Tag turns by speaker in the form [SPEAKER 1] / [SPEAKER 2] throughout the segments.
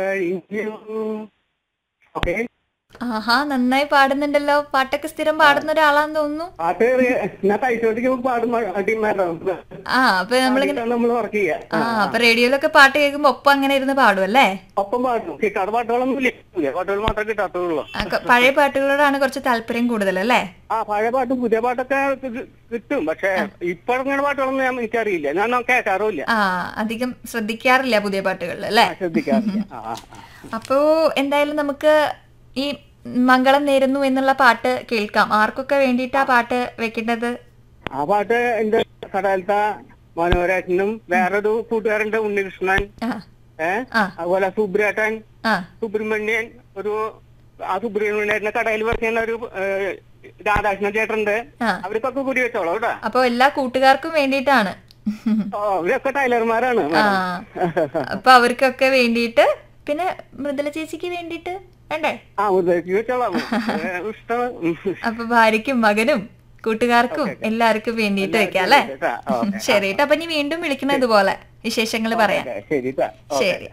[SPEAKER 1] കഴിഞ്ഞു ഓക്കെ
[SPEAKER 2] ആഹാ നന്നായി പാടുന്നുണ്ടല്ലോ പാട്ടൊക്കെ സ്ഥിരം പാടുന്ന ഒരാളാന്ന് തോന്നുന്നു
[SPEAKER 1] പാട്ട് ഞാൻ തയ്ച്ചോട്ടിക്ക് പാടും ടീമാരോ
[SPEAKER 2] ആ അപ്പൊ നമ്മളിങ്ങനെ
[SPEAKER 1] നമ്മൾ വർക്ക് ചെയ്യാ
[SPEAKER 2] ആ അപ്പൊ റേഡിയോയിലൊക്കെ പാട്ട് കേൾക്കുമ്പോ ഒപ്പം അങ്ങനെ ഇരുന്ന് പാടും അല്ലേ
[SPEAKER 1] ഒപ്പം പാടും കിട്ടാത്ത പാട്ടുകളൊന്നും ഇല്ല പുതിയ പാട്ടുകൾ മാത്രമേ കിട്ടാത്തുള്ളൂ
[SPEAKER 2] ആ, ക- പഴയ പാട്ടുകളോടാണ് കുറച്ച് താല്പര്യം കൂടുതൽ അല്ലേ
[SPEAKER 1] ആ പഴയ പാട്ടും പുതിയ പാട്ടൊക്കെ കി- കിട്ടും പക്ഷെ ഇപ്പൊ ഇറങ്ങുന്ന പാട്ടുകളൊന്നും ഞാൻ എനിക്കറിയില്ല ഞാൻ കേൾക്കാറുമില്ല
[SPEAKER 2] ആ അധികം ശ്രദ്ധിക്കാറില്ല പുതിയ പാട്ടുകളിൽ അല്ലേ
[SPEAKER 1] ശ്രദ്ധിക്കാറില്ല ആ, ആ, ആ.
[SPEAKER 2] അപ്പോ എന്തായാലും നമുക്ക് ഈ മംഗളം നേരുന്നു എന്നുള്ള പാട്ട് കേൾക്കാം ആർക്കൊക്കെ വേണ്ടിയിട്ടാ പാട്ട് വെക്കേണ്ടത്
[SPEAKER 1] ആ പാട്ട് എന്റെ കടലത്ത മനോരാജനും വേറൊരു കൂട്ടുകാരന്റെ ഉണ്ണികൃഷ്ണൻ
[SPEAKER 2] ആ
[SPEAKER 1] ഏ
[SPEAKER 2] ആ.
[SPEAKER 1] അതുപോലെ സുബ്രേട്ടൻ
[SPEAKER 2] ആ
[SPEAKER 1] സുബ്രഹ്മണ്യൻ ഒരു ആ സുബ്രഹ്മണ്യന്റെ കടയിൽ വർക്ക് ചെയ്യുന്ന ഒരു ഏ, രാധാകൃഷ്ണൻ ചേട്ടനുണ്ട്
[SPEAKER 2] ആ.
[SPEAKER 1] അവർക്കൊക്കെ കൂടി വെച്ചോളൂ കേട്ടോ
[SPEAKER 2] അപ്പൊ എല്ലാ കൂട്ടുകാർക്കും വേണ്ടിയിട്ടാണ്
[SPEAKER 1] ഓ, അവരൊക്കെ ടൈലർമാരാണ്
[SPEAKER 2] ആ അപ്പൊ അവർക്കൊക്കെ വേണ്ടിയിട്ട് പിന്നെ മൃദുല ചേച്ചിക്ക് വേണ്ടിയിട്ട് വേണ്ടേ
[SPEAKER 1] ആ ഉദയക്ക് വെച്ചോളാം ഏ, ഇഷ്ടം
[SPEAKER 2] അപ്പൊ ഭാര്യയ്ക്കും മകനും കൂട്ടുകാർക്കും എല്ലാവർക്കും വേണ്ടിയിട്ട് വെക്കാം അല്ലേ
[SPEAKER 1] കേട്ടാ, ഓക്കേ.
[SPEAKER 2] ശരി കേട്ടോ അപ്പൊ ഇനി വീണ്ടും വിളിക്കണം ഇതുപോലെ വിശേഷങ്ങൾ പറയാം
[SPEAKER 1] ഓക്കേ, ശരി ട്ടാ. ഓക്കേ.
[SPEAKER 2] ശരി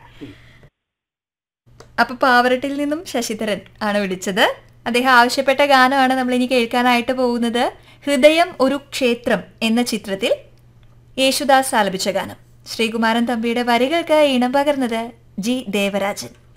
[SPEAKER 2] അപ്പൊ പാവറട്ടിൽ നിന്നും ശശിധരൻ ആണ് വിളിച്ചത് അദ്ദേഹം ആവശ്യപ്പെട്ട ഗാനമാണ് നമ്മൾ ഇനി കേൾക്കാനായിട്ട് പോകുന്നത് ഹൃദയം ഒരു ക്ഷേത്രം എന്ന ചിത്രത്തിൽ യേശുദാസ് ആലപിച്ച ഗാനം ശ്രീകുമാരൻ തമ്പിയുടെ വരികൾക്ക് ഇണം പകർന്നത് ജി ദേവരാജൻ